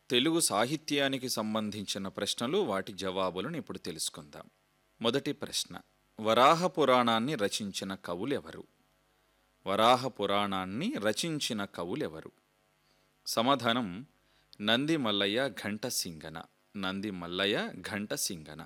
తెలుగు సాహిత్యానికి సంబంధించిన ప్రశ్నలు వాటి జవాబులను ఇప్పుడు తెలుసుకుందాం మొదటి ప్రశ్న వరాహ పురాణాన్ని రచించిన కవులెవరు వరాహ పురాణాన్ని రచించిన కవులెవరు సమాధానం నంది మల్లయ్య ఘంట సింగన నంది మల్లయ్య ఘంట సింగన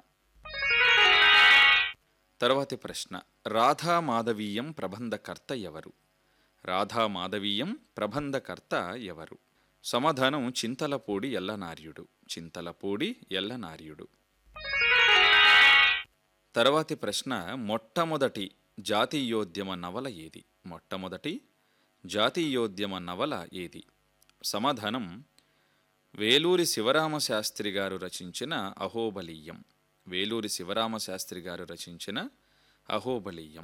తర్వాతి ప్రశ్న రాధా మాధవీయం ప్రబంధకర్త ఎవరు రాధా మాధవీయం ప్రబంధకర్త ఎవరు సమాధానం చింతలపూడి ఎల్లనార్యుడు చింతలపూడి ఎల్లనార్యుడు తర్వాతి ప్రశ్న మొట్టమొదటి జాతీయోద్యమ నవల ఏది మొట్టమొదటి జాతీయోద్యమ నవల ఏది సమాధానం వేలూరి శివరామశాస్త్రి గారు రచించిన అహోబలీయం వేలూరి శివరామశాస్త్రి గారు రచించిన అహోబలీయం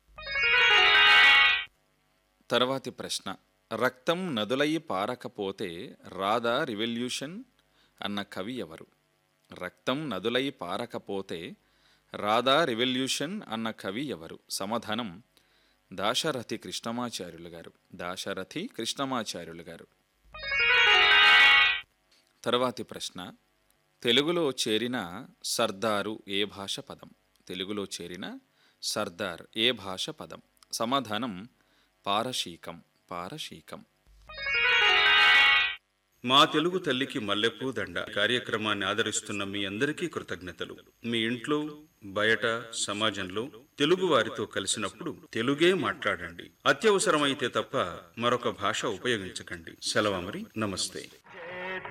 తర్వాతి ప్రశ్న రక్తం నదులై పారకపోతే రాధా రివల్యూషన్ అన్న కవి ఎవరు రక్తం నదులై పారకపోతే రాధా రివల్యూషన్ అన్న కవి ఎవరు సమాధానం దాశరథి కృష్ణమాచార్యులు గారు దాశరథి కృష్ణమాచార్యులు గారు తర్వాతి ప్రశ్న తెలుగులో చేరిన సర్దారు ఏ భాష పదం తెలుగులో చేరిన సర్దార్ ఏ భాష పదం సమాధానం పారశీకం పారశీకం మా తెలుగు తల్లికి మల్లెపూ దండ కార్యక్రమాన్ని ఆదరిస్తున్న మీ అందరికీ కృతజ్ఞతలు మీ ఇంట్లో బయట సమాజంలో తెలుగు వారితో కలిసినప్పుడు తెలుగే మాట్లాడండి అత్యవసరమైతే తప్ప మరొక భాష ఉపయోగించకండి సెలవు మరి నమస్తే